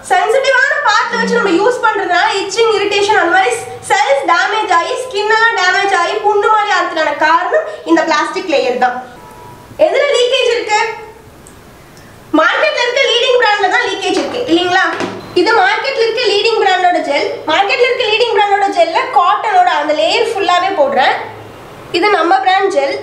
சென்சிட்டிவான பார்ட்ல வச்சு நம்ம யூஸ் பண்றதுனால இச்சிங் இரிட்டேஷன் அந்த மாதிரி செல்ஸ் டேமேஜ் ஆகி ஸ்கின் எல்லாம் டேமேஜ் ஆகி புண்ணு மாதிரி ஆகிறதுக்கான காரணம் இந்த பிளாஸ்டிக் லேயர் தான் எதுல லீக்கேஜ் இருக்கு மார்க்கெட்ல இருக்க லீடிங் பிராண்ட்ல தான் லீக்கேஜ் இருக்கு இல்லீங்களா இது மார்க்கெட்ல இருக்க லீடிங் பிராண்டோட ஜெல் மார்க்கெட்ல இருக்க லீடிங் பிராண்டோட ஜெல்ல காட்டனோட அந்த லேயர் ஃபுல்லாவே போடுறேன் இது நம்ம பிராண்ட் ஜெல்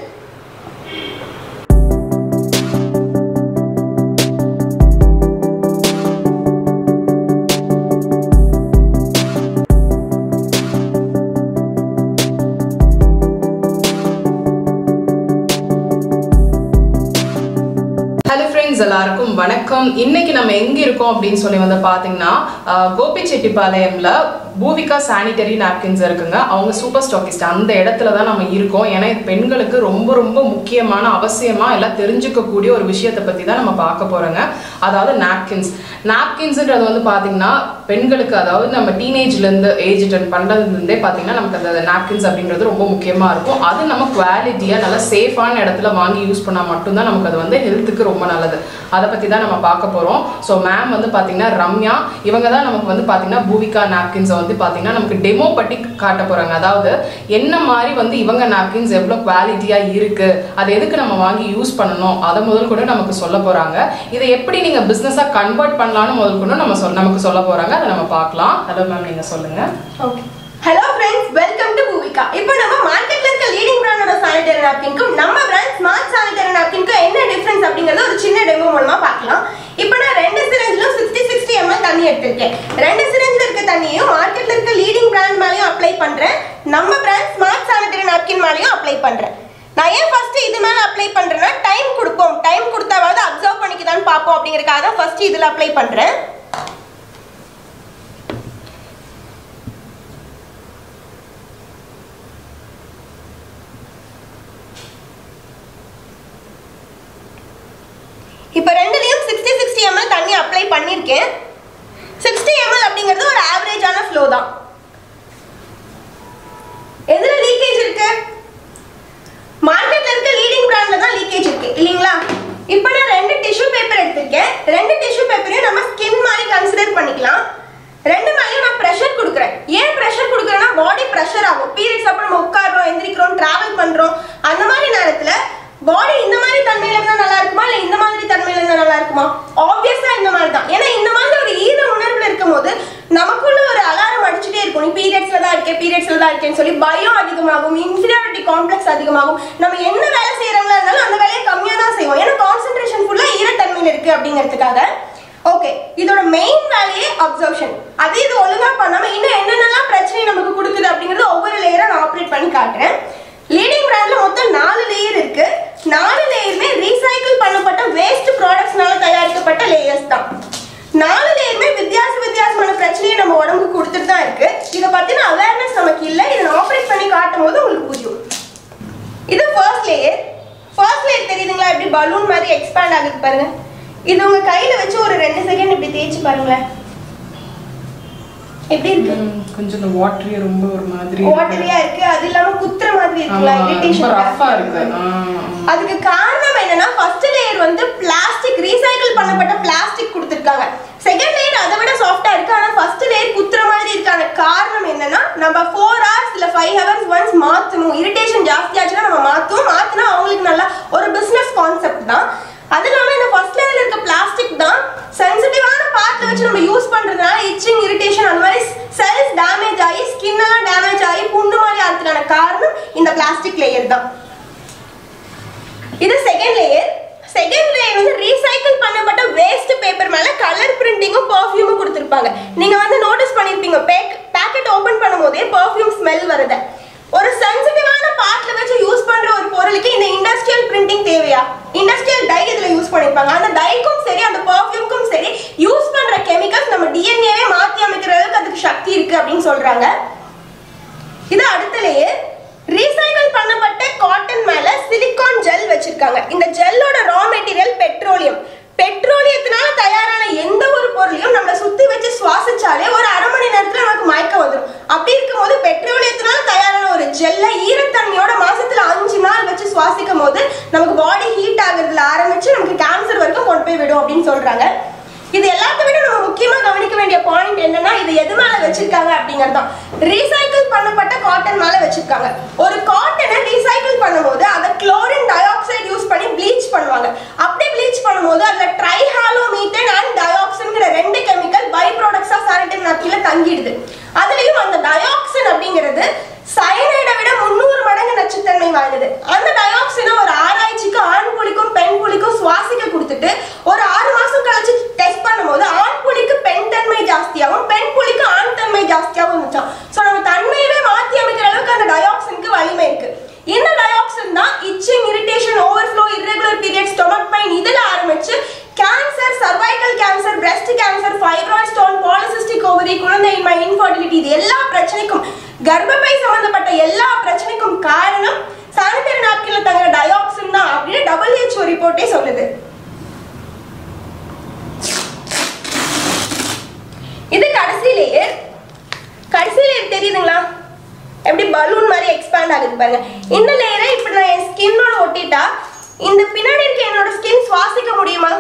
ஹலோ ஃப்ரெண்ட்ஸ் எல்லாருக்கும் வணக்கம் இன்னைக்கு நம்ம எங்க இருக்கோம் அப்படின்னு சொல்லி வந்து பாத்தீங்கன்னா அஹ், கோபிச்செட்டிப்பாளையம்ல பூவிகா சானிட்டரி நாப்கின்ஸ் இருக்குங்க அவங்க சூப்பர் ஸ்டாக்கிஸ்ட் அந்த இடத்துல தான் நம்ம இருக்கோம் ஏன்னா இது பெண்களுக்கு ரொம்ப ரொம்ப முக்கியமான அவசியமா எல்லாம் தெரிஞ்சுக்கக்கூடிய ஒரு விஷயத்தை பத்தி தான் நம்ம பார்க்க போறோங்க அதாவது நாப்கின்ஸ் நாப்கின்ஸ்ன்றது வந்து பாத்தீங்கன்னா பெண்களுக்கு அதாவது நம்ம டீனேஜ்ல இருந்து ஏஜ் அட்டன் பண்றதுல இருந்தே பாத்தீங்கன்னா நமக்கு அந்த நாப்கின்ஸ் அப்படின்றது ரொம்ப முக்கியமா இருக்கும் அது நம்ம குவாலிட்டியா நல்லா சேஃபான இடத்துல வாங்கி யூஸ் பண்ணா மட்டும்தான் நமக்கு அது வந்து ஹெல்த்துக்கு ரொம்ப நல்லது அதை பத்தி தான் நம்ம பார்க்க போறோம் ஸோ மேம் வந்து பாத்தீங்கன்னா ரம்யா இவங்க தான் நமக்கு வந்து பாத்தீங்கன்னா பூவிகா நாப்கின்ஸை வந்து பாத்தீங்கன்னா நமக்கு டெமோ பட்டி காட்ட போறாங்க அதாவது என்ன மாதிரி வந்து இவங்க நாப்கின்ஸ் எவ்வளவு குவாலிட்டியா இருக்கு அது எதுக்கு நம்ம வாங்கி யூஸ் பண்ணணும் அதை முதல் கூட நமக்கு சொல்ல போறாங்க இதை எப்படி நீங்க பிசினஸா கன்வெர்ட் பண்ணலாம்னு முதல் கூட நம்ம சொல் நமக்கு சொல்ல போறாங்க அதை நம்ம பார்க்கலாம் ஹலோ மேம் நீங்க சொல்லுங்க okay hello friends welcome to Poovika இப்போ நம்ம மார்க்கெட்ல இருக்க லீடிங் பிராண்டோட சானிட்டரி நாப்கின்க்கும் நம்ம பிராண்ட் ஸ்மார்ட் சானிட்டரி நாப்கின்க்கும் என்ன டிஃபரன்ஸ் அப்படிங்கறத ஒரு சின்ன டெமோ மூலமா பார்க்கலாம் இப்போ நான் ரெண்டு சிரஞ்சிலும் சிக்ஸ்டி சிக்ஸ்டி எம்எல் தண்ணி எடுத்திருக்கேன் ரெண்டு சிரஞ்சில் இருக்க தண்ணியும் மார்க்கெட்ல இருக்க லீடிங் பிராண்ட் மேலேயும் அப்ளை பண்றேன் நம்ம பிராண்ட் ஸ்மார்ட் சானிட்டரி நாப்கின் மேலேயும் அப்ளை பண்றேன் நான் ஏன் ஃபர்ஸ்ட் இது மேல அப்ளை பண்றேன்னா டைம் கொடுப்போம் டைம் கொடுத்தாவது அப்சர்வ் பண்ணிக்குதான்னு பார்ப்போம் அப்படிங்கறதுக்காக தான் ஃபர்ஸ்ட் இதுல அப்ளை பண்றேன் இப்போ ரெண்டுலயும் சிக்ஸ்டி சிக்ஸ்டி எம்எல் தண்ணி அப்ளை பண்ணியிருக்கேன் சிக்ஸ்டி எம்எல் அப்படிங்கிறது ஒரு ஆவரேஜான ஃப்ளோ தான் எதுல லீக்கேஜ் இருக்கு மார்க்கெட்ல இருக்க லீடிங் பிராண்ட்ல தான் லீக்கேஜ் இருக்கு இல்லீங்களா இப்போ நான் ரெண்டு டிஷ்யூ பேப்பர் எடுத்திருக்கேன் ரெண்டு டிஷ்யூ பேப்பரையும் நம்ம ஸ்கின் மாதிரி கன்சிடர் பண்ணிக்கலாம் ரெண்டு மேலேயும் நான் ப்ரெஷர் கொடுக்குறேன் ஏன் ப்ரெஷர் கொடுக்குறேன்னா பாடி ப்ரெஷர் ஆகும் பீரியட்ஸ் அப்போ நம்ம உட்காடுறோம் எந்திரிக்கிறோம் டிராவல் பண்றோம் அந்த மாதிரி நேரத்துல பாடி இந்த மாதிரி தன்மையில இருந்தா நல்லா இருக்குமா இல்ல இந்த மாதிரி தன்மையில இருந்தா நல்லா இருக்குமா ஆப்வியஸா இந்த மாதிரி தான் ஏன்னா இந்த மாதிரி ஒரு ஈர உணர்வுல இருக்கும் போது நமக்குள்ள ஒரு அலாரம் அடிச்சுட்டே இருக்கும் நீ பீரியட்ஸ்ல தான் இருக்கேன் பீரியட்ஸ்ல தான் இருக்கேன்னு சொல்லி பயம் அதிகமாகும் இன்ஃபீரியாரிட்டி காம்ப்ளெக்ஸ் அதிகமாகும் நம்ம என்ன வேலை செய்யறவங்களா இருந்தாலும் அந்த வேலையை கம்மியா தான் செய்வோம் ஏன்னா கான்சென்ட்ரேஷன் ஃபுல்லா ஈரத்தன்மையில இருக்கு அப்படிங்கிறதுக்காக ஓகே இதோட மெயின் வேலையே அப்சர்ப்ஷன் அது இது ஒழுங்கா பண்ணாம இன்னும் என்னென்னலாம் பிரச்சனை நமக்கு கொடுக்குது அப்படிங்கறது ஒவ்வொரு லேயரா நான் ஆப்ரேட் பண்ணி காட்டுறேன் லீடிங் பிராண்ட்ல மொத்தம் நாலு லேயர் இருக்கு நாலு லேயருமே ரீசைக்கிள் பண்ணப்பட்ட வேஸ்ட் ப்ராடக்ட்ஸ்னால தயாரிக்கப்பட்ட லேயர்ஸ் தான் நாலு லேயருமே வித்தியாச வித்தியாசமான பிரச்சனையை நம்ம உடம்புக்கு கொடுத்துட்டு தான் இருக்கு இதை பத்தின அவேர்னஸ் நமக்கு இல்லை இதை நான் ஆப்ரேட் பண்ணி காட்டும் போது உங்களுக்கு புரியும் இது ஃபர்ஸ்ட் லேயர் ஃபர்ஸ்ட் லேயர் தெரியுதுங்களா எப்படி பலூன் மாதிரி எக்ஸ்பேண்ட் ஆகுது பாருங்க இது உங்க கையில வச்சு ஒரு ரெண்டு செகண்ட் இப்படி தேய்ச்சி பாருங்களேன் எப்படி இருக்கு கொஞ்சம் இந்த வாட்டரியா ரொம்ப ஒரு மாதிரி வாட்டரியா இருக்கு அது இல்லாம குத்துற மாதிரி இருக்குல்ல ஆமா, ரொம்ப இரிட்டேஷன் ரஃபா இருக்கு ஆ, ஆ. அதுக்கு காரணம் என்னன்னா ஃபர்ஸ்ட் லேயர் வந்து பிளாஸ்டிக் ரீசைக்கிள் பண்ணப்பட்ட பிளாஸ்டிக் கொடுத்துருக்காங்க செகண்ட் லேயர் அதை விட சாஃப்டா இருக்கு ஆனா ஃபர்ஸ்ட் லேயர் குத்துற மாதிரி இருக்கான காரணம் என்னன்னா நம்ம ஃபோர் ஹவர்ஸ் இல்ல ஃபைவ் ஹவர்ஸ் ஒன்ஸ் மாத்தணும் இரிட்டேஷன் ஜாஸ்தி ஆச்சுன்னா நம்ம மாத்துவோம் மாத்தினா அவங்களுக்கு நல்லா ஒரு பிசினஸ் கான்செப்ட் தான் அது இல்லாம இந்த ஃபர்ஸ்ட் லேயர்ல இருக்க பிளாஸ்டிக் தான் சென்சிட்டிவான பார்ட்ல வச்சு நம்ம யூஸ் பண்றதுனால இச்சிங் இரிட்டேஷன் அந்த மாதிரி செல்ஸ் டேமேஜ் ஆகி ஸ்கின் எல்லாம் டேமேஜ் ஆகி புண்ணு மாதிரி ஆகிறதுக்கான காரணம் இந்த பிளாஸ்டிக் லேயர் தான் இது செகண்ட் லேயர் செகண்ட் லேயர் வந்து ரீசைக்கிள் பண்ணப்பட்ட வேஸ்ட் பேப்பர் மேல கலர் பிரிண்டிங்கும் பர்ஃப்யூமும் கொடுத்துருப்பாங்க நீங்க வந்து நோட்டீஸ் பண்ணிருப்பீங்க பேக்கெட் ஓபன் பண்ணும்போதே பர்ஃப்யூம் ஸ்மெல் வருது ஒரு சென்சிட்டிவான பார்ட்ல வச்சு யூஸ் பண்ற ஒரு பொருளுக்கு இந்த இண்டஸ்ட்ரியல் பிரிண்டிங் தேவையா இண்டஸ்ட்ரியல் டை இதுல யூஸ் பண்ணிருப்பாங்க அந்த டைக்கும் சரி அந்த பர்ஃப்யூம்க்கும் சரி யூஸ் பண்ற கெமிக்கல்ஸ் நம்ம டிஎன்ஏவே மாத்தி அமைக்கிற அளவுக்கு அதுக்கு சக்தி இருக்கு அப்படின்னு சொல்றாங்க இது அடுத்த லேயர் ரீசைக்கிள் பண்ணப்பட்ட காட்டன் மேல சிலிகான் ஜெல் வச்சிருக்காங்க இந்த ஜெல்லோட ரா மெட்டீரியல் பெட்ரோலியம் பெட்ரோலியத்தினால தயாரான எந்த ஒரு பொருளையும் நம்மள சுத்தி வச்சு சுவாசிச்சாலே ஒரு அரை மணி நேரத்துல நமக்கு மயக்கம் வந்துடும் அப்படி இருக்கும்போது பெட்ரோலியத்தினால தயாரான ஒரு ஜெல்ல ஈரத்தன்மையோட மாசத்துல அஞ்சு நாள் வச்சு சுவாசிக்கும் போது நமக்கு பாடி ஹீட் ஆகுறதுல ஆரம்பிச்சு நமக்கு கேன்சர் வரைக்கும் கொண்டு போய் விடும் அப்படின்னு சொல்றாங்க இது எல்லாத்த விட நம்ம முக்கியமா கவனிக்க இது எது மேல வச்சிருக்காங்க அப்படிங்கறதுதான் ரீசைக்கிள் பண்ணப்பட்ட காட்டன் மேல வச்சிருக்காங்க ஒரு காட்டனை ரீசைக்கிள் பண்ணும்போது அதை குளோரின் டை ஆக்சைடு யூஸ் பண்ணி ப்ளீச் பண்ணுவாங்க அப்படி ப்ளீச் பண்ணும்போது அதுல ட்ரைஹாலோமீத்தேன் அண்ட் டயாக்சின்ங்கிற ரெண்டு கெமிக்கல் பை ப்ராடக்ட்ஸா சானிடரி நாப்கின்ல தங்கிடுது அதுலயும் அந்த டயாக்சின் அப்படிங்கிறது சயனைடை விட முந்நூறு மடங்கு நச்சுத்தன்மை வாய்ந்தது அந்த டயாக்சினை ஒரு ஆராய்ச்சிக்கு ஆண் புலிக்கும் பெண் புலிக்கும் சுவாசிக்க கொடுத்துட்டு ஒரு ஆறு மாசம் கழிச்சு டெஸ்ட் பண்ணும்போது ஆண் புலிக்கு பெண் தன்மை ஜாஸ்தியாகவும் பெண் புலிக்கு ஆண் தன்மை ஜாஸ்தியாகவும் இருந்துச்சாம் ஸோ நம்ம தன்மையவே மாத்தி அமைக்கிற அளவுக்கு அந்த டயாக்சினுக்கு வலிமை இருக்கு இந்த டயாக்சின் தான் itching irritation overflow irregular period stomach pain இதுல ஆரம்பிச்சு cancer cervical cancer breast cancer fibroid stone polycystic ovary குழந்தையின்மை இன்ஃபர்டிலிட்டி இது எல்லா பிரச்சனைக்கும் கர்ப்பப்பை சம்பந்தப்பட்ட எல்லா பிரச்சனைக்கும் காரணம் சானிட்டரி நாப்கின்ல தங்குற டயாக்சின் தான் அப்படின்னு WHO ரிப்போர்ட்டே சொல்லுது இது கடைசி லேயர் கடைசி லேயர் தெரியுதுங்களா எப்படி பலூன் மாதிரி எக்ஸ்பேண்ட் ஆகுது பாருங்க இந்த லேயரை இப்படி நான் என் ஸ்கின்னோட ஒட்டிட்டா இந்த பின்னாடி இருக்க என்னோட ஸ்கின் சுவாசிக்க முடியுமா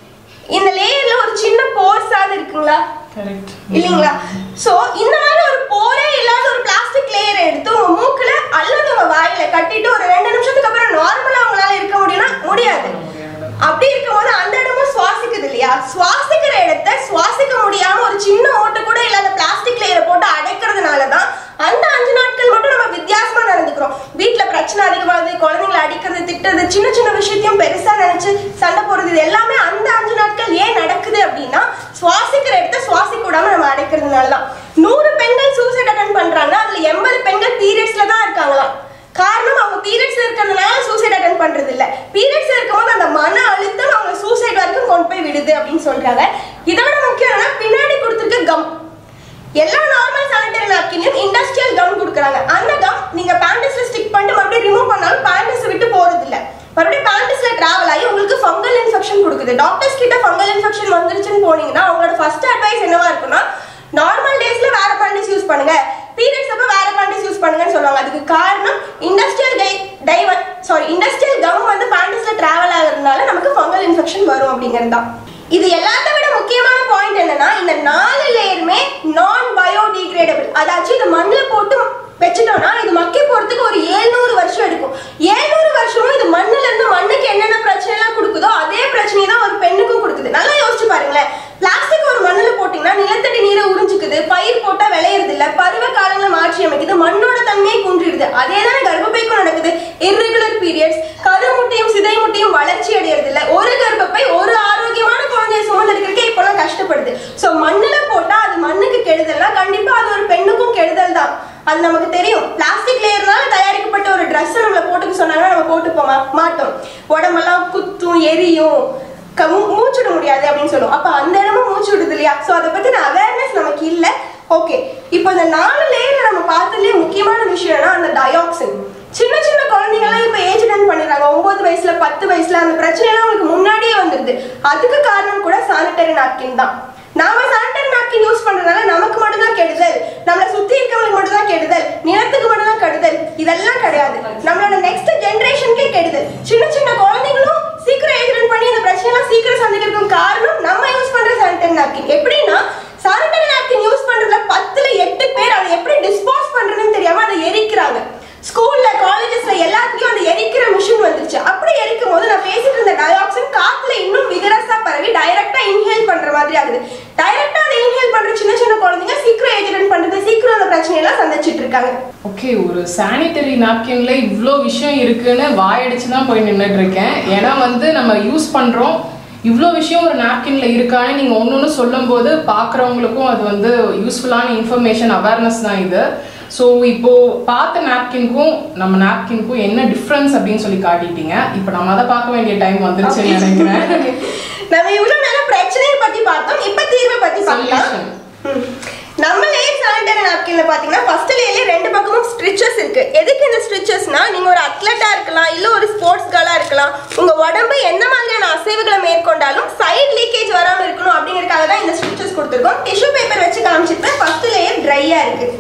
இந்த லேயர்ல ஒரு சின்ன போர்ஸாவது இருக்குங்களா கரெக்ட் இல்லைங்களா சோ இந்த மாதிரி ஒரு போரே இல்லாத ஒரு பிளாஸ்டிக் லேயர் எடுத்து உங்க மூக்குல அல்லது உங்க வாயில கட்டிட்டு ஒரு ரெண்டு நிமிஷத்துக்கு அப்புறம் நார்மலா உங்களால இருக்க முடியும்னா முடியாது அப்படி இருக்கும்போது அந்த இடமும் சுவாசிக்குது இல்லையா சுவாசிக்கிற இடத்த சுவாசிக்க முடியாம ஒரு சின்ன ஓட்டை கூட இல்லாத பிளாஸ்டிக் லேயரை போட்டு அடைக்கிறதுனால தான் அந்த அஞ்சு நாட்கள் மட்டும் நம்ம வித்தியாசமா நடந்துக்கிறோம் வீட்ல பிரச்சனை அதிகமாகுது குழந்தைங்களை அடிக்கிறது திட்டுறது சின்ன சின்ன விஷயத்தையும் பெருசா நினைச்சு சண்டை போடுறது இது எல்லாமே அந்த அஞ்சு நாட்கள் ஏன் நடக்குது அப்படின்னா சுவாசிக்கிற இடத்த சுவாசிக்க விடாம நம்ம அடைக்கிறதுனால தான் நூறு பெண்கள் சூசைட் அட்டன் பண்றாங்க அதுல எண்பது பெண்கள் பீரியட்ஸ்ல தான் இருக்காங்களாம் காரணம் அவங்க பீரியட்ஸ் இருக்கிறதுனால சூசைட் அட்டன் பண்றது இல்ல பீரியட்ஸ் இருக்கும்போது அந்த மன அழுத்தம் அவங்க சூசைட் வரைக்கும் கொண்டு போய் விடுது அப்படின்னு சொல்றாங்க இதோட முக்கியம் என்னன்னா பின்னாடி கொடுத்துருக்க கம் எல்லா நார்மல் சானிட்டரி நாப்கின்லயும் இண்டஸ்ட்ரியல் கம் கொடுக்குறாங்க அந்த கம் நீங்க பேண்டஸ்ல ஸ்டிக் பண்ணிட்டு மறுபடியும் ரிமூவ் பண்ணாலும் பேண்டஸ் விட்டு போறது இல்ல மறுபடியும் பேண்டஸ்ல டிராவல் ஆகி உங்களுக்கு ஃபங்கல் இன்ஃபெக்ஷன் கொடுக்குது டாக்டர்ஸ் கிட்ட ஃபங்கல் இன்ஃபெக்ஷன் வந்துருச்சுன்னு போனீங்கன்னா அவங்களோட ஃபர்ஸ்ட் அட்வைஸ் என்னவா இருக்குன்னா நார்மல் டேஸ்ல வேற பேண்டஸ் யூஸ் பண்ணுங்க பீரியட்ஸ் அப்ப வேற பேண்டஸ் யூஸ் பண்ணுங்கன்னு சொல்லுவாங்க அதுக்கு காரணம் industrial dye dye sorry industrial gum வந்து பேண்டஸ்ல டிராவல் ஆகுறதுனால நமக்கு ஃபங்கல் இன்ஃபெக்ஷன் வரும் அப்படிங்கிறது தான் இது எல்லாத்த விட முக்கியமான பாயிண்ட் என்னன்னா இந்த நாலு லேயருமே நான் பயோடிகிரேடபிள் அதாச்சும் இது மண்ணில் போட்டு வச்சுட்டோம்னா இது மக்கி போறதுக்கு ஒரு ஏழ்நூறு வருஷம் எடுக்கும் ஏழ்நூறு வருஷமும் இது மண்ணுல இருந்து மண்ணுக்கு என்னென்ன பிரச்சனை எல்லாம் கொடுக்குதோ அதே பிரச்சனை தான் ஒரு பெண்ணுக்கும் கொடுக்குது நல்லா யோசிச்சு பாருங்களேன் பிளாஸ்டிக் ஒரு மண்ணுல போட்டீங்கன்னா நிலத்தடி நீரை உறிஞ்சுக்குது பயிர் போட்டா விளையிறது இல்ல பருவ காலங்களை மாற்றி அமைக்குது மண்ணோட தன்மையை குன்றிடுது அதே தானே கர்ப்பப்பைக்கும் நடக்குது irregular பீரியட்ஸ் கருமுட்டையும் சிதை முட்டையும் வளர்ச்சி அடையறது இல்ல ஒரு கர்ப்பப்பை ஒரு ஆரோக்கியமான குழந்தைய சுமந்தெடுக்கிறதுக்கே இப்பெல்லாம் கஷ்டப்படுது சோ மண்ணுல போட்டா அது மண்ணுக்கு கெடுதல்னா கண்டிப்பா அது ஒரு பெண்ணுக்கும் கெடுதல் தான் அது நமக்கு தெரியும் பிளாஸ்டிக் லேயர்னால தயாரிக்கப்பட்ட ஒரு Dress நம்மள போட்டுக்க சொன்னாங்கன்னா நம்ம போட்டுப்போமா மாட்டோம் உடம்பெல்லாம் குத்தும் எரியும் க- மூ- மூச்சுட முடியாது அப்படின்னு சொல்லுவோம் அப்ப அந்த இடமும் மூச்சு விடுது இல்லையா சோ அதை பத்தின அவேர்னஸ் நமக்கு இல்ல ஓகே இப்போ இந்த நாலு லேயர்ல நம்ம பார்த்ததுலயே முக்கியமான விஷயம்னா அந்த டயாக்சின் சின்ன சின்ன குழந்தைங்கலாம் இப்ப ஏஜ் அட்டன் பண்ணிடுறாங்க ஒன்பது வயசுல பத்து வயசுல அந்த பிரச்சனை எல்லாம் அவங்களுக்கு முன்னாடியே வந்துருது அதுக்கு காரணம் கூட சானிட்டரி நாப்கின் தான் நாம சானிட்டரி நாப்கின் யூஸ் பண்றதுனால நமக்கு மட்டும் தான் கெடுதல் நம்மள சுத்தி இருக்கவங்களுக்கு மட்டும் தான் கெடுதல் நிலத்துக்கு மட்டும் தான் கெடுதல் இதெல்லாம் கிடையாது நம்மளோட நெக்ஸ்ட் ஜெனரேஷனுக்கே கெடுதல் சின்ன சின்ன குழந்தைங்களும் சீக்கிரம் ஏஜ் அட்டன் பண்ணி இந்த பிரச்சனை எல்லாம் சீக்கிரம் சந்திக்கிறதுக்கு காரணம் நம்ம யூஸ் பண்ற சானிட்டரி நாப்கின் எப்படின்னா சானிட்டரி நாப்கின் யூஸ் பண்றதுல பத்துல எட்டு பேர் அதை எப்படி டிஸ்போஸ் பண்றதுன்னு தெரியாம அதை எரிக்கிறாங்க ஸ்கூல்ல காலேஜஸ்ல எல்லாத்துலயும் அந்த எரிக்கிற மிஷின் வந்துருச்சு அப்படி எரிக்கும் போது நான் பேசிட்டு இருந்த டயாக்சின் காத்துல இன்னும் விகரஸா பரவி டைரக்டா இன்ஹேல் பண்ற மாதிரி ஆகுது டைரக்டா அதை இன்ஹேல் பண்ற சின்ன சின்ன குழந்தைங்க சீக்கிரம் ஏஜ் அட்டன் பண்றது சீக்கிரம் அந்த பிரச்சனை எல்லாம் சந்திச்சிட்டு இருக்காங்க ஓகே ஒரு சானிட்டரி நாப்கின்ல இவ்வளோ விஷயம் இருக்குன்னு வாயடிச்சு தான் போய் நின்றுட்டு இருக்கேன் ஏன்னா வந்து நம்ம யூஸ் பண்றோம் இவ்வளோ விஷயம் ஒரு நாப்கின்ல இருக்கான்னு நீங்க ஒன்று ஒன்று சொல்லும்போது பார்க்குறவங்களுக்கும் அது வந்து யூஸ்ஃபுல்லான இன்ஃபர்மேஷன் அவேர்னஸ் தான் இது ஸோ இப்போ பார்த்த நாப்கின்க்கும் நம்ம நாப்கின்க்கும் என்ன டிஃப்ரென்ஸ் அப்படின்னு சொல்லி காட்டிட்டீங்க இப்போ நம்ம அதை பார்க்க வேண்டிய டைம் வந்துருச்சுன்னு நினைக்கிறேன் நம்ம இவ்வளவு நேரம் பிரச்சனையை பத்தி பார்த்தோம் இப்ப தீர்வை பத்தி பார்க்கலாம் Solution. ம். நம்ம லேயர் சானிட்டரி நாப்கின்ல பாத்தீங்கன்னா ஃபர்ஸ்ட் லேயர்ல ரெண்டு பக்கமும் ஸ்ட்ரிச்சஸ் இருக்கு எதுக்கு இந்த ஸ்ட்ரிச்சஸ்னா நீங்க ஒரு அத்லட்டா இருக்கலாம் இல்ல ஒரு ஸ்போர்ட்ஸ் கேர்ளா இருக்கலாம் உங்க உடம்பு எந்த மாதிரியான அசைவுகளை மேற்கொண்டாலும் சைடு லீக்கேஜ் வராம இருக்கணும் அப்படிங்கறதுக்காக தான் இந்த ஸ்ட்ரிச்சஸ் கொடுத்துருக்கோம் டிஷ்யூ பேப்பர் வச்சு காமிச்சிருப்பேன் ஃபர்ஸ்ட் லேயர் ட்ரையா இருக்கு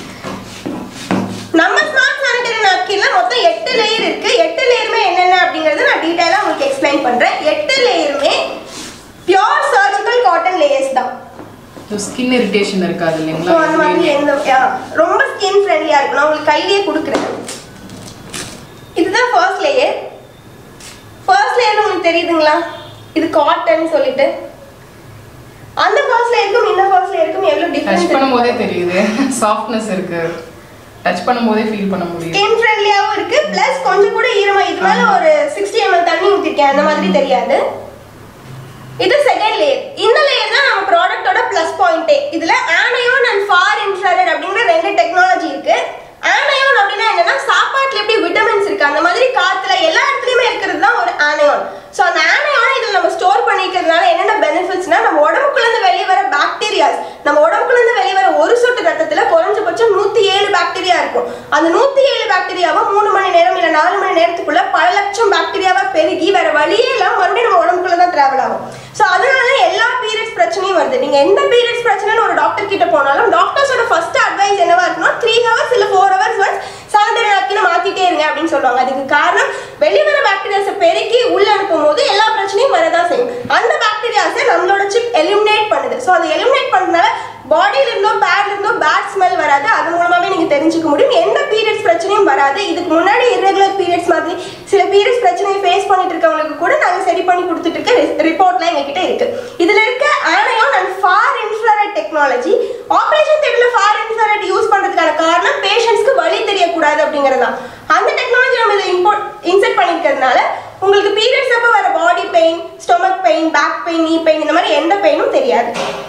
நம்ம ஸ்மார்ட் சானிட்டரி நாப்கின்ல மொத்தம் எட்டு லேயர் இருக்கு எட்டு லேயருமே என்னென்ன அப்படிங்கறது நான் டீடைலா உங்களுக்கு எக்ஸ்பிளைன் பண்றேன் எட்டு லேயருமே பியோர் சர்ஜிக்கல் காட்டன் லேயர்ஸ் தான் ஸ்கின் இரிட்டேஷன் இருக்காது ஸோ இல்லைங்களா அந்த மாதிரி எந்த yeah, ரொம்ப ஸ்கின் ஃப்ரெண்ட்லியாக இருக்கும் நான் உங்களுக்கு கையிலேயே கொடுக்குறேன் இதுதான் ஃபர்ஸ்ட் லேயர் ஃபர்ஸ்ட் லேயர் உங்களுக்கு தெரியுதுங்களா இது காட்டன் சொல்லிட்டு அந்த ஃபர்ஸ்ட் லேயருக்கும் இந்த ஃபர்ஸ்ட் லேயருக்கும் எவ்வளோ டச் டிஃபரன்ஸ் பண்ணும்போதே தெரியுது சாஃப்ட்னஸ் இருக்கு டச் பண்ணும்போதே ஃபீல் பண்ண முடியும் ஸ்கின் ஃப்ரெண்ட்லியாகவும் இருக்கு ப்ளஸ் கொஞ்சம் கூட ஈரமா இது மேல ஒரு சிக்ஸ்டி எம்எல் தண்ணி ஊற்றிருக்கேன் அந்த மாதிரி தெரியாது இது செகண்ட் லேயர் இந்த லேயர் தான் நம்ம ப்ராடக்ட்டோட ப்ளஸ் பாயிண்டே இதுல ஆனயோன் அண்ட் ஃபார் இன்ஃப்ராரெட் அப்படிங்கிற ரெண்டு டெக்னாலஜி இருக்கு ஆனயோன் அப்படின்னா என்னன்னா சாப்பாட்டுல எப்படி விட்டமின்ஸ் இருக்கு அந்த மாதிரி காத்துல எல்லா இடத்துலயுமே இருக்கிறது தான் ஒரு ஆனயோன் ஸோ அந்த ஆனயோனை இதில் நம்ம ஸ்டோர் பண்ணிக்கிறதுனால என்னென்ன பெனிஃபிட்ஸ்னா நம்ம உடம்புக்குள்ள இருந்து வெளியே வர பாக்டீரியாஸ் நம்ம உடம்புக்குள்ள இருந்து வெளியே வர ஒரு சொட்டு ரத்தத்துல குறைஞ்சபட்சம் நூத்தி ஏழு பாக்டீரியா இருக்கும் அந்த நூத்தி ஏழு பாக்டீரியாவை மூணு மணி நேரம் இல்ல நாலு மணி நேரத்துக்குள்ள பல லட்சம் பாக்டீரியாவா பெருகி வேற வழியே இல்லாம மறுபடியும் நம்ம உடம்புக்குள்ள தான் டிராவல் ஆகும் ஸோ அதனால எல்லா பீரியட்ஸ் பிரச்சனையும் வருது நீங்க எந்த பீரியட்ஸ் பிரச்சனைன்னு ஒரு டாக்டர் கிட்ட போனாலும் டாக்டர்ஸோட ஃபர்ஸ்ட் அட்வைஸ் என்னவா இருக்குன்னா த்ரீ ஹவர்ஸ் இல்ல ஃபோர் ஹவர்ஸ் ஒன்ஸ் சானிடரி நாப்கினை மாத்திட்டே இருங்க அப்படின்னு சொல்லுவாங்க அதுக்கு காரணம் வெளிவர பாக்டீரியாஸை பெருக்கி உள்ள அனுப்பும் போது எல்லா பிரச்சனையும் வரதான் செய்யும் அந்த பாக்டீரியாஸை நம்மளோட சிப் எலிமினேட் பண்ணுது ஸோ அதை எலிமினேட் பண்ணதுனால பாடியில இருந்தோ பேட்ல இருந்தோ பேட் ஸ்மெல் வராது அது மூலமாவே நீங்க தெரிஞ்சுக்க முடியும் எந்த பீரியட்ஸ் பிரச்சனையும் வராது இதுக்கு முன்னாடி irregular பீரியட்ஸ் மாதிரி சில பீரியட்ஸ் பிரச்சனையை ஃபேஸ் பண்ணிட்டு இருக்கவங்களுக்கு கூட நாங்க சரி பண்ணி கொடுத்துட்டு இருக்க ரிப்போர்ட்லாம் எங்ககிட்ட இருக்கு இதுல இருக்க anion and far infrared technology operation தியேட்டர்ல ஃபார் இன்ஃப்ராரெட் யூஸ் பண்றதுக்கான காரணம் பேஷண்ட்ஸ்க்கு வலி தெரியக்கூடாது அப்படிங்கறதா அந்த டெக்னாலஜி நம்ம இதை இம்போர்ட் இன்செர்ட் பண்ணிருக்கிறதுனால உங்களுக்கு பீரியட்ஸ் அப்போ வர body pain stomach pain back pain knee pain இந்த மாதிரி எந்த பெயினும் தெரியாது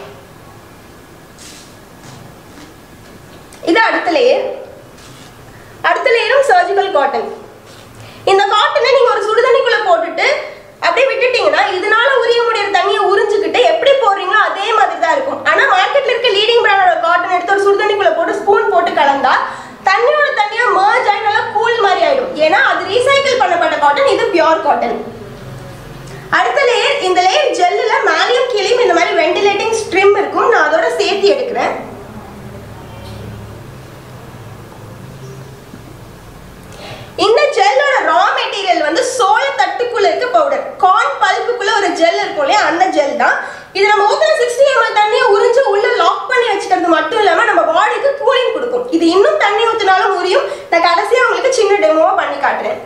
இது அடுத்த லேயர் அடுத்த லேயரும் சர்ஜிக்கல் காட்டன் இந்த காட்டனை நீங்க ஒரு சுடுதண்ணிக்குள்ள போட்டுட்டு அப்படியே விட்டுட்டீங்கன்னா இதனால உரிய முடியிற தண்ணியை உறிஞ்சுக்கிட்டு எப்படி போடுறீங்களோ அதே மாதிரி தான் இருக்கும் ஆனா மார்க்கெட்ல இருக்க லீடிங் பிராண்டோட காட்டன் எடுத்து ஒரு சுடுதண்ணிக்குள்ள போட்டு ஸ்பூன் போட்டு கலந்தா தண்ணியோட தண்ணியா மர்ஜ் ஆகி நல்லா கூல் மாதிரி ஆயிடும் ஏன்னா அது ரீசைக்கிள் பண்ணப்பட்ட காட்டன் இது பியோர் காட்டன் அடுத்த லேயர் இந்த லேயர் ஜெல்லுல மேலேயும் கீழேயும் இந்த மாதிரி வென்டிலேட்டிங் ஸ்ட்ரிம் இருக்கும் நான் அதோட சேர்த்து எடுக்கிறேன் இந்த ஜெல்லோட ரா மெட்டீரியல் வந்து சோள தட்டுக்குள்ள இருக்க பவுடர் கார்ன் பல்ப்புக்குள்ள ஒரு ஜெல் இருக்கும் இல்லையா அந்த ஜெல் தான் இது நம்ம ஊத்துற சிக்ஸ்டி எம்எல் தண்ணியை உறிஞ்சு உள்ள லாக் பண்ணி வச்சுக்கிறது மட்டும் இல்லாம நம்ம பாடிக்கு கூலிங் கொடுக்கும் இது இன்னும் தண்ணி ஊத்தினாலும் உரியும் நான் கடைசியா உங்களுக்கு சின்ன டெமோவா பண்ணி காட்டுறேன்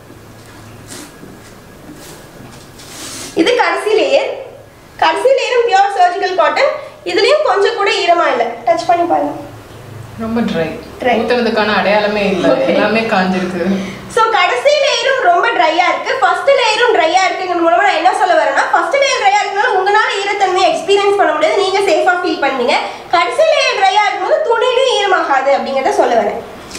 இது கடைசி லேயர் கடைசி லேயரும் பியூர் சர்ஜிக்கல் காட்டன் இதுலயும் கொஞ்சம் கூட ஈரமா இல்லை டச் பண்ணி பாருங்க ரொம்ப ட்ரை Dry. ஊத்துறதுக்கான அடையாளமே இல்ல Okay. எல்லாமே காஞ்சிருக்கு சோ கடைசி லேயரும் ரொம்ப ட்ரையா இருக்கு ஃபர்ஸ்ட் லேயரும் ட்ரையா இருக்குங்கிற மூலமா நான் என்ன சொல்ல வரேன்னா ஃபர்ஸ்ட் லேயர் ட்ரையா இருக்கனால உங்களால ஈரத்தன்மையை எக்ஸ்பீரியன்ஸ் பண்ண முடியாது நீங்க சேஃபா ஃபீல் பண்ணீங்க கடைசி லேயர் ட்ரையா இருக்கும்போது துணிலையும் ஈரமாகாது அப்படிங்கறத சொல்ல வரேன்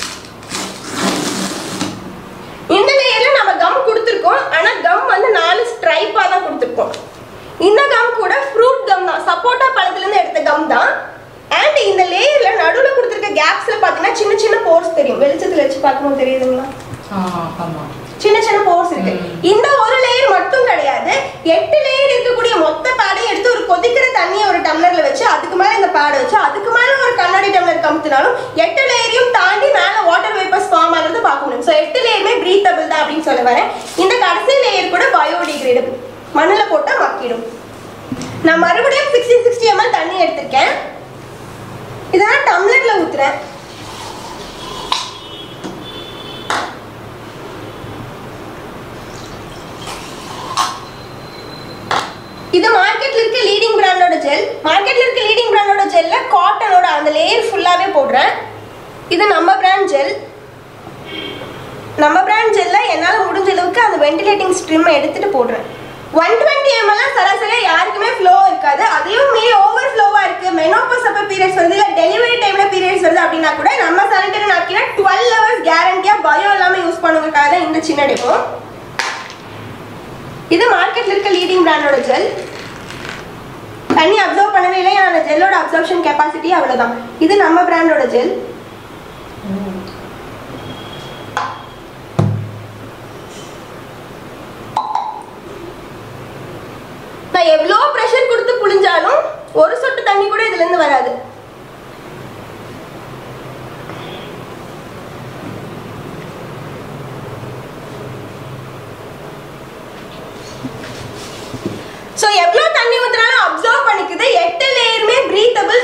இந்த லேயர்ல நம்ம கம் கொடுத்துருக்கோம் ஆனா கம் வந்து நாலு ஸ்ட்ரைப்பா தான் கொடுத்துருக்கோம் இந்த கம் கூட ஃப்ரூட் கம் தான் சப்போட்டா பழத்துல இருந்து எடுத்த கம் தான் அண்ட் இந்த லேயர்ல நடுவுல கொடுத்துருக்க கேப்ஸ்ல பாத்தீங்கன்னா சின்ன சின்ன போர்ஸ் தெரியும் வெளிச்சத்துல வச்சு பார்க்கும்போது தெரியுதுங்களா ஆ, ஆமா சின்ன சின்ன போர்ஸ் இருக்கு ம். இந்த ஒரு லேயர் மட்டும் கிடையாது எட்டு லேயர் இருக்கக்கூடிய மொத்த பேடையும் எடுத்து ஒரு கொதிக்கிற தண்ணியை ஒரு டம்ளர்ல வச்சு அதுக்கு மேல இந்த பேடை வச்சு அதுக்கு மேல ஒரு கண்ணாடி டம்ளர் கமுத்தினாலும் எட்டு லேயரையும் தாண்டி மேல வாட்டர் வேப்பர்ஸ் ஃபார்ம் ஆகுறது பார்க்க முடியும் ஸோ எட்டு லேயருமே பிரீத்தபிள் தான் அப்படின்னு சொல்ல வரேன் இந்த கடைசி லேயர் கூட பயோடிகிரேடபிள் மண்ணில் போட்டா மக்கிடும் நான் மறுபடியும் சிக்ஸ்டி சிக்ஸ்டி எம்எல் தண்ணி எடுத்திருக்கேன் இதெல்லாம் டம்ளர்ல ஊத்துறேன் இது மார்க்கெட்ல இருக்க லீடிங் பிராண்டோட ஜெல் மார்க்கெட்ல இருக்க லீடிங் பிராண்டோட ஜெல்ல காட்டனோட அந்த லேயர் ஃபுல்லாவே போடுறேன் இது நம்ம பிராண்ட் ஜெல் நம்ம பிராண்ட் ஜெல்ல என்னால முடிஞ்ச அளவுக்கு அந்த வென்டிலேட்டிங் ஸ்ட்ரிம் எடுத்துட்டு போடுறேன் ஒன் டுவெண்ட்டி எம்எல்லாம் சராசரியா யாருக்குமே ஃப்ளோ இருக்காது அதையும் மீறி ஓவர் ஃப்ளோவா இருக்கு மெனோபஸ் அப்ப பீரியட்ஸ் வருது இல்ல டெலிவரி டைம்ல பீரியட்ஸ் வருது அப்படின்னா கூட நம்ம சானிட்டரி நாப்கின டுவெல் ஹவர்ஸ் கேரண்டியா பயம் இல்லாம யூஸ் பண்ணுவதற்காக தான் இந்த சின்ன டெமோ இது மார்க்கெட்ல இருக்க லீடிங் பிராண்டோட ஜெல் தண்ணி அப்சர்வ் பண்ணவே இல்லை அந்த ஜெல்லோட அப்சர்ப்ஷன் கெப்பாசிட்டி அவ்வளவுதான் இது நம்ம பிராண்டோட ஜெல் நான் எவ்வளோ ப்ரெஷர் கொடுத்து புழிஞ்சாலும் ஒரு சொட்டு தண்ணி கூட இதுல இருந்து வராது ஸோ எவ்வளோ தண்ணி ஊற்றினாலும் அப்சர்வ் பண்ணிக்குது எட்டு லேயருமே பிரீத்தபிள்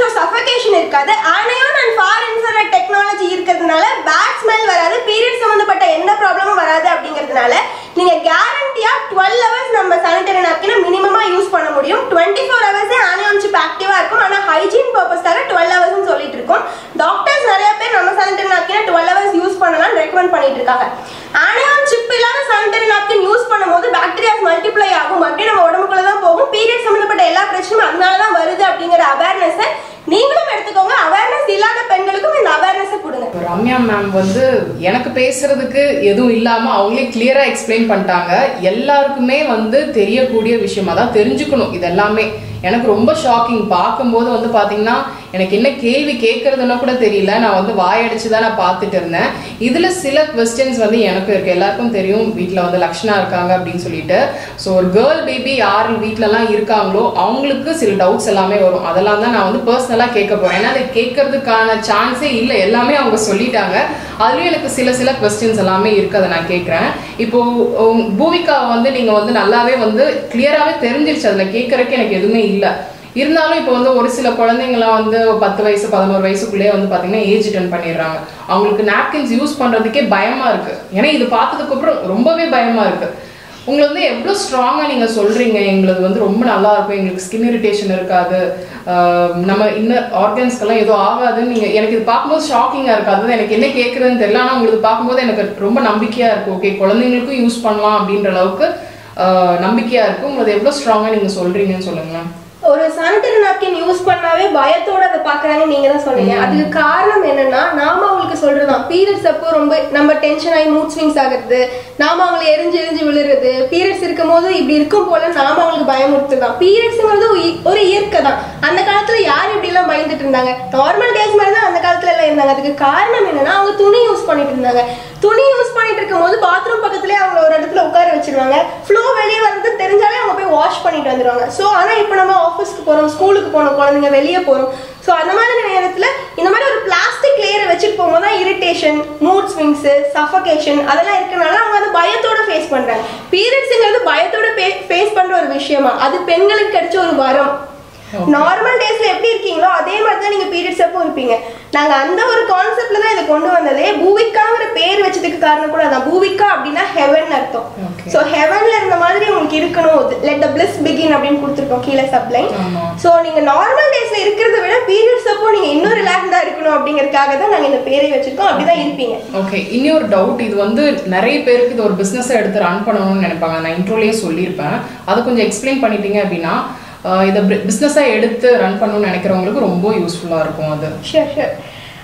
இருக்காது anion and far infrared technology இருக்கிறதுனால பேட் ஸ்மெல் வராது பீரியட் சம்மந்தப்பட்ட எந்த ப்ராப்ளமும் வராது அப்படிங்கிறதுனால நீங்க கேரண்டியா டுவெல் ஹவர்ஸ் நம்ம சானிடரி நாப்கினை மினிமமா யூஸ் பண்ண முடியும் டுவெண்ட்டி ஃபோர் ஹவர்ஸே ஆனியான் சிப் ஆக்டிவா இருக்கும் ஆனா ஹைஜீன் பர்பஸ்க்காக டுவெல் ஹவர்ஸ் சொல்லிட்டு இருக்கோம் டாக்டர்ஸ் நிறைய பேர் நம்ம சானிடரி நாப்கினை டுவெல் ஹவர்ஸ் யூஸ் பண்ணலாம் ரெக்கமெண்ட் பண்ணிட்டு இருக்காங்க ஆனியான் சிப் இல்லாத சானிடரி நாப்கின் யூஸ் பண்ணும்போது பாக்டீரியாஸ் மல்டிப்ளை ஆகும் மறுபடியும் நம்ம உடம்புக்குள்ள தான் போகும் பீரியட் சம்மந்தப்பட்ட எல்லா பிரச்சனையும் அதனால தான் வருது அப்படிங்கிற அவேர்னஸை நீங்களும் எடுத்துக்கோங்க அவேர்னஸ் இல்லாத பெண்களுக்கும் இந்த அவேர்னஸை கொடுங்க இப்ப ரம்யா மேம் வந்து எனக்கு பேசுறதுக்கு எதுவும் இல்லாம அவங்களே கிளியரா எக்ஸ்பிளைன் பண்ணிட்டாங்க எல்லாருக்குமே வந்து தெரியக்கூடிய விஷயமா தான் தெரிஞ்சுக்கணும் இது எல்லாமே எனக்கு ரொம்ப ஷாக்கிங் பார்க்கும்போது வந்து பாத்தீங்கன்னா எனக்கு என்ன கேள்வி கேட்கறதுன்னு கூட தெரியல நான் வந்து வாயடிச்சு தான் நான் பார்த்துட்டு இருந்தேன் இதுல சில கொஸ்டின்ஸ் வந்து எனக்கு இருக்கு எல்லாருக்கும் தெரியும் வீட்ல வந்து லக்ஷனா இருக்காங்க அப்படின்னு சொல்லிட்டு ஸோ ஒரு கேர்ள் பேபி யார் வீட்லலாம் இருக்காங்களோ அவங்களுக்கு சில டவுட்ஸ் எல்லாமே வரும் அதெல்லாம் தான் நான் வந்து பர்சனலாக கேட்க போறேன் ஏன்னா அதை கேட்கறதுக்கான சான்ஸே இல்லை எல்லாமே அவங்க சொல்லிட்டாங்க அதுலயும் எனக்கு சில சில கொஸ்டின்ஸ் எல்லாமே இருக்கு அதை நான் கேட்குறேன் இப்போ உம், பூவிகா வந்து நீங்க வந்து நல்லாவே வந்து கிளியராகவே தெரிஞ்சிருச்சு அதுல கேட்கறதுக்கு எனக்கு எதுவுமே இல்லை இருந்தாலும் இப்போ வந்து ஒரு சில குழந்தைங்கலாம் வந்து பத்து வயசு பதினோரு வயசுக்குள்ளேயே வந்து பார்த்தீங்கன்னா ஏஜ் அட்டன் பண்ணிடுறாங்க அவங்களுக்கு நாப்கின்ஸ் யூஸ் பண்றதுக்கே பயமா இருக்கு ஏன்னா இது பார்த்ததுக்கு அப்புறம் ரொம்பவே பயமா இருக்கு உங்களை வந்து எவ்வளோ ஸ்ட்ராங்காக நீங்கள் சொல்கிறீங்க எங்களது வந்து ரொம்ப நல்லா இருக்கும் எங்களுக்கு ஸ்கின் இரிட்டேஷன் இருக்காது ஆஹ் நம்ம இன்னர் ஆர்கன்ஸ்க்கெல்லாம் எதுவும் ஆகாதுன்னு நீங்கள் எனக்கு இது பார்க்கும்போது ஷாக்கிங்காக இருக்கு அதாவது எனக்கு என்ன கேட்குறதுன்னு தெரியல ஆனால் உங்களுக்கு பார்க்கும்போது எனக்கு ரொம்ப நம்பிக்கையாக இருக்கு ஓகே குழந்தைங்களுக்கும் யூஸ் பண்ணலாம் அப்படின்ற அளவுக்கு ஆஹ் நம்பிக்கையாக இருக்கு உங்களுக்கு எவ்வளோ ஸ்ட்ராங்காக நீங்கள் சொல்கிறீங்கன்னு சொல்லுங்களேன் ஒரு சானிட்டரி நாப்கின் யூஸ் பண்ணாவே பயத்தோட அதை பாக்குறாங்க நீங்க தான் சொன்னீங்க அதுக்கு காரணம் என்னன்னா நாம அவங்களுக்கு சொல்றதுதான் பீரியட்ஸ் அப்போ ரொம்ப நம்ம டென்ஷன் ஆகி மூட் ஸ்விங்ஸ் ஆகுறது நாம அவங்களை எரிஞ்சு எரிஞ்சு விழுறது பீரியட்ஸ் இருக்கும் போது இப்படி இருக்கும் போல நாம அவங்களுக்கு பயமுறுத்துதான் பீரியட்ஸ்ங்கிறது ஒரு இயற்கை தான் அந்த காலத்துல யார் இப்படி எல்லாம் பயந்துட்டு இருந்தாங்க நார்மல் டேஸ் மாதிரி தான் அந்த காலத்துல எல்லாம் இருந்தாங்க அதுக்கு காரணம் என்னன்னா அவங்க துணி யூஸ் பண்ணிட்டு இருந்தாங்க துணி யூஸ் பண்ணிட்டு இருக்கும் போது பாத்ரூம் பக்கத்துலயே அவங்க ஒரு இடத்துல உட்கார வச்சிருவாங்க ஃப்ளோ வெளியே வந்து தெரிஞ்சாலே அவங்க போய் வாஷ் பண்ணிட்டு வந்துருவாங்க ஸோ ஆனா இப்போ நம்ம ஆஃபீஸ்க்கு போறோம் ஸ்கூலுக்கு போறோம் குழந்தைங்க வெளியே போறோம் ஸோ அந்த மாதிரி நேரத்துல இந்த மாதிரி ஒரு பிளாஸ்டிக் லேயரை வச்சுட்டு போகும்போது தான் இரிட்டேஷன் மூட் ஸ்விங்ஸ் சஃபகேஷன் அதெல்லாம் இருக்கனால அவங்க அதை பயத்தோட ஃபேஸ் பண்றாங்க பீரியட்ஸுங்கிறது பயத்தோட ஃபேஸ் பண்ற ஒரு விஷயமா அது பெண்களுக்கு கிடைச்ச ஒரு வரம் நார்மல் டேஸ்ல எப்படி இருக்கீங்களோ அதே மாதிரி தான் நீங்க பீரியட்ஸ் அப்போ இருப்பீங்க நாங்க அந்த ஒரு கான்செப்ட்ல தான் இதை கொண்டு வந்ததே பூவிக்காங்கிற பேர் வச்சதுக்கு காரணம் கூட அதான் பூவிக்கா அப்படின்னா ஹெவன் அர்த்தம் Okay. சோ ஹெவன்ல இருந்த மாதிரி உங்களுக்கு இருக்கணும் லெட் த பிளிஸ் பிகின் அப்படின்னு கொடுத்துருக்கோம் கீழே சப்ளைன் ஆமா. சோ நீங்க நார்மல் டேஸ்ல இருக்கிறத விட பீரியட்ஸ் அப்போ நீங்க இன்னும் ரிலாக்ஸ்டா இருக்கணும் அப்படிங்கறதுக்காக தான் நாங்க இந்த பேரை வச்சிருக்கோம் அப்படிதான் இருப்பீங்க ஓகே இன்னொரு டவுட் இது வந்து நிறைய பேருக்கு இது ஒரு பிஸ்னஸை எடுத்து ரன் பண்ணணும்னு நினைப்பாங்க நான் இன்ட்ரோலேயே சொல்லியிருப்பேன் அதை கொஞ்சம் எக்ஸ்பிளைன் பண்ணிட்டீங்க அப்படின்னா ஆஹ் இதை பிஸ்னஸாக எடுத்து ரன் பண்ணணும்னு நினைக்கிறவங்களுக்கு ரொம்ப யூஸ்ஃபுல்லாக இருக்கும் அது ஷூர் ஷூர்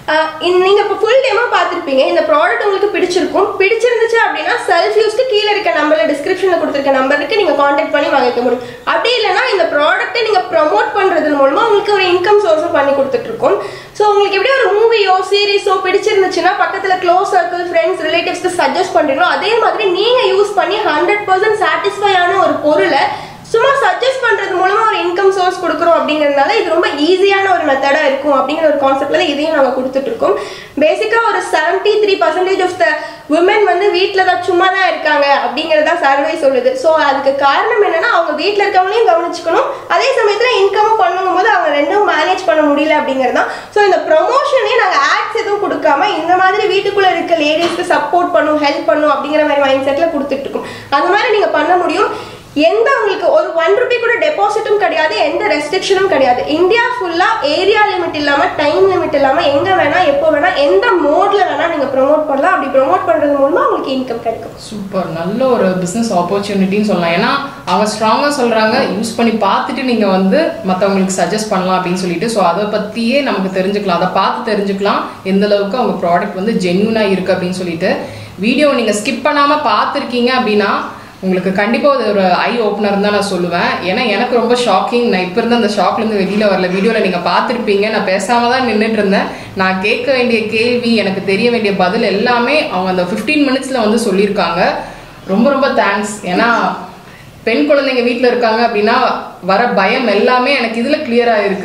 நீங்க இப்போ ஃபுல் டேமா பார்த்துருப்பீங்க இந்த ப்ராடக்ட் உங்களுக்கு பிடிச்சிருக்கும் பிடிச்சிருந்துச்சு அப்படின்னா செல்ஃப் யூஸ்க்கு கீழே இருக்க நம்பர்ல டிஸ்கிரிப்ஷன்ல கொடுத்துருக்க நம்பருக்கு நீங்க காண்டாக்ட் பண்ணி வாங்கிக்க முடியும் அப்படி இல்லைன்னா இந்த ப்ராடக்ட்டை நீங்க ப்ரமோட் பண்றது மூலமா உங்களுக்கு ஒரு இன்கம் சோர்ஸும் பண்ணி கொடுத்துட்டு இருக்கோம் ஸோ உங்களுக்கு எப்படி ஒரு மூவியோ சீரிஸோ பிடிச்சிருந்துச்சுன்னா பக்கத்துல க்ளோஸ் சர்க்கிள் ஃப்ரெண்ட்ஸ் ரிலேட்டிவ்ஸ்க்கு சஜஸ்ட் பண்றீங்களோ அதே மாதிரி நீங்க யூஸ் பண்ணி ஹண்ட்ரட் பர்சன்ட் சாட்டிஸ்ஃபையான ஒரு பொருளை சும்மா சஜஸ்ட் பண்றது மூலமா ஒரு இன்கம் சோர்ஸ் கொடுக்குறோம் அப்படிங்கறதுனால இது ரொம்ப ஈஸியான ஒரு மெத்தடா இருக்கும் அப்படிங்கிற ஒரு கான்செப்ட்ல தான் இதையும் நாங்க கொடுத்துட்டு இருக்கோம் பேசிக்கா ஒரு 73% three percentage of the women வந்து வீட்டில் தான் சும்மா தான் இருக்காங்க அப்படிங்கறதா சர்வே சொல்லுது ஸோ அதுக்கு காரணம் என்னன்னா அவங்க வீட்டில் இருக்கவங்களையும் கவனிச்சுக்கணும் அதே சமயத்துல இன்கமும் பண்ணும்போது அவங்க ரெண்டும் மேனேஜ் பண்ண முடியல அப்படிங்கிறது தான் ஸோ இந்த ப்ரொமோஷனே நாங்கள் ஆட்ஸ் எதுவும் கொடுக்காம இந்த மாதிரி வீட்டுக்குள்ள இருக்க லேடிஸ்க்கு சப்போர்ட் பண்ணும் ஹெல்ப் பண்ணும் அப்படிங்கிற மாதிரி மைண்ட் செட்ல கொடுத்துட்டு இருக்கோம் அந்த மாதிரி நீங்க பண்ண முடியும் எந்த உங்களுக்கு ஒரு ஒன் ருபி கூட டெபாசிட்டும் கிடையாது எந்த ரெஸ்ட்ரிக்ஷனும் கிடையாது இந்தியா ஃபுல்லா ஏரியா லிமிட் இல்லாம டைம் லிமிட் இல்லாம எங்க வேணா எப்போ வேணா எந்த மோட்ல வேணா நீங்க ப்ரோமோட் பண்ணலாம் அப்படி ப்ரோமோட் பண்றது மூலமா உங்களுக்கு இன்கம் கிடைக்கும் சூப்பர் நல்ல ஒரு பிஸ்னஸ் ஆப்பர்ச்சுனிட்டின்னு சொல்லலாம் ஏன்னா அவங்க ஸ்ட்ராங்காக சொல்கிறாங்க யூஸ் பண்ணி பார்த்துட்டு நீங்கள் வந்து மற்றவங்களுக்கு சஜஸ்ட் பண்ணலாம் அப்படின்னு சொல்லிட்டு ஸோ அதை பற்றியே நமக்கு தெரிஞ்சுக்கலாம் அதை பார்த்து தெரிஞ்சுக்கலாம் எந்த அளவுக்கு அவங்க ப்ராடக்ட் வந்து ஜென்யூனாக இருக்குது அப்படின்னு சொல்லிட்டு வீடியோ நீங்கள் ஸ்கிப் பண்ணாமல் பார்த்துருக்கீங்க அப்படின்னா உங்களுக்கு கண்டிப்பாக அது ஒரு ஐ ஓப்பனர் தான் நான் சொல்லுவேன் ஏன்னா எனக்கு ரொம்ப ஷாக்கிங் நான் இப்போ இருந்த அந்த ஷாக்லேருந்து வெளியில் வரல வீடியோவில் நீங்கள் பார்த்துருப்பீங்க நான் பேசாம தான் நின்றுட்டு இருந்தேன் நான் கேட்க வேண்டிய கேள்வி எனக்கு தெரிய வேண்டிய பதில் எல்லாமே அவங்க அந்த ஃபிஃப்டீன் மினிட்ஸில் வந்து சொல்லியிருக்காங்க ரொம்ப ரொம்ப தேங்க்ஸ் ஏன்னா பெண் குழந்தைங்க வீட்டில் இருக்காங்க அப்படின்னா வர பயம் எல்லாமே எனக்கு இதில் கிளியராக இருக்கு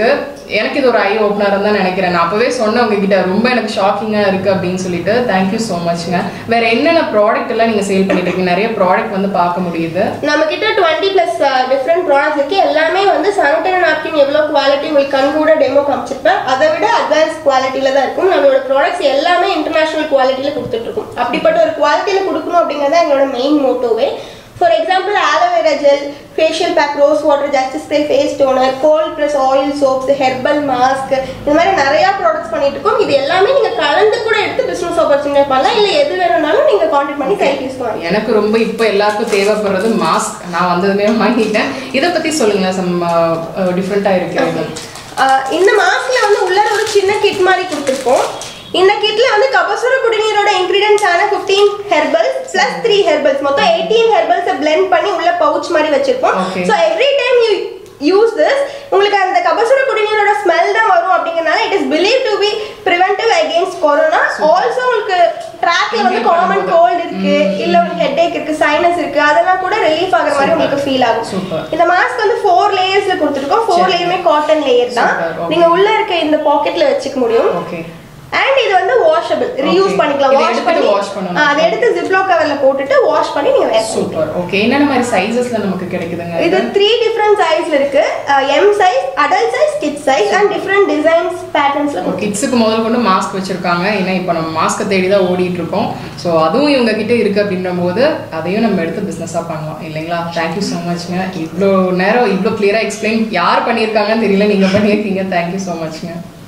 எனக்கு இது ஒரு ஐ ஓப்பனர் தான் நினைக்கிறேன் நான் அப்பவே சொன்னேன் உங்ககிட்ட ரொம்ப எனக்கு ஷாக்கிங்கா இருக்கு அப்படின்னு சொல்லிட்டு தேங்க்யூ ஸோ மச்ங்க வேற என்னென்ன ப்ராடக்ட் எல்லாம் நீங்க சேல் பண்ணிட்டு இருக்கீங்க நிறைய ப்ராடக்ட் வந்து பார்க்க முடியுது நம்ம கிட்ட டுவெண்ட்டி பிளஸ் டிஃப்ரெண்ட் ப்ராடக்ட்ஸ் இருக்கு எல்லாமே வந்து சானிடரி நாப்கின் எவ்வளவு குவாலிட்டி உங்களுக்கு கண் கூட டெமோ காமிச்சிருப்பேன் அதை விட அட்வான்ஸ் குவாலிட்டியில தான் இருக்கும் நம்மளோட ப்ராடக்ட்ஸ் எல்லாமே இன்டர்நேஷனல் குவாலிட்டியில கொடுத்துட்டு இருக்கோம் அப்படிப்பட்ட ஒரு குவாலிட்டியில கொடுக்கணும் அப்படிங்கறது தான் எங்களோட மெயின் மோட்டோவே for example aloe vera gel facial pack rose water justice spray face toner gold plus oil soaps herbal mask இந்த மாதிரி நிறைய ப்ராடக்ட்ஸ் பண்ணிட்டு இருக்கோம் இது எல்லாமே நீங்க கலந்து கூட எடுத்து பிசினஸ் ஆப்பர்ச்சுனிட்டி பண்ணலாம் இல்ல எது வேணும்னாலும் நீங்க கான்டாக்ட் பண்ணி கைக்கு யூஸ் பண்ணலாம் எனக்கு ரொம்ப இப்போ எல்லாருக்கும் தேவைப்படுறது மாஸ்க் நான் வந்ததுமே வாங்கிட்டேன் இதை பத்தி சொல்லுங்களேன் சம் டிஃப்ரெண்டா இருக்கு இது. ஆஹ் இந்த மாஸ்க்ல வந்து உள்ள ஒரு சின்ன கிட் மாதிரி கொடுத்துருக்கோம் இந்த கிட்ல வந்து கபசுர குடிநீரோட இன்கிரீடியன்ஸ் ஆன 15 ஹெர்பல்ஸ் பிளஸ் த்ரீ ஹெர்பல்ஸ் மொத்தம் 18 ஹெர்பல்ஸ் பிளெண்ட் பண்ணி உள்ள பவுச் மாதிரி வச்சிருக்கோம் Okay. So every time you use this உங்களுக்கு அந்த கபசுர குடிநீரோட ஸ்மெல் தான் வரும் அப்படிங்கறனால it is believe to be preventive against corona also உங்களுக்கு ட்ராக்ல வந்து Inhale காமன் பண்ணும்போது. கோல்டு இருக்கு இல்ல உங்களுக்கு ஹெட்ஏக் இருக்கு சைனஸ் இருக்கு அதெல்லாம் கூட ரிலீஃப் ஆகுற மாதிரி Super. உங்களுக்கு ஃபீல் ஆகும் Super. இந்த மாஸ்க் வந்து ஃபோர் லேயர்ஸ்ல கொடுத்துருக்கோம் ஃபோர் சரி. லேயருமே காட்டன் லேயர் தான் Super, okay. நீங்க உள்ள இருக்க இந்த பாக்கெட்ல வச்சுக்க முடியும் ஓகே அண்ட் இது வந்து வாஷபிள் ரீயூஸ் Okay. பண்ணிக்கலாம் இதை வாஷ் எடுத்துட்டு பண்ணி wash பண்ணணும். ஆ, அதை எடுத்து ஜிப்லோ கவர்ல போட்டுட்டு வாஷ் பண்ணி நீங்க வேர் சூப்பர் ஓகே என்னென்ன மாதிரி சைஸஸ்ல நமக்கு கிடைக்குதுங்க இது த்ரீ டிஃப்ரெண்ட் சைஸ்ல இருக்கு M size adult size kid size and different designs பேட்டர்ன்ஸ்ல கிட்ஸுக்கு முதல் கொண்டு மாஸ்க் வச்சிருக்காங்க ஏன்னா இப்போ நம்ம மாஸ்க்கை தேடி தான் ஓடிட்டு இருக்கோம் ஸோ அதுவும் இவங்க கிட்ட இருக்கு அப்படின்ற போது அதையும் நம்ம எடுத்து பிஸ்னஸாக பண்ணலாம் இல்லைங்களா தேங்க்யூ ஸோ மச்ங்க இவ்வளோ நேரம் இவ்வளோ கிளியராக எக்ஸ்பிளைன் யார் பண்ணியிருக்காங்கன்னு தெரியல நீங்கள் பண்ணியிருக்கீங்க தேங்க்யூ ஸோ மச்ங்க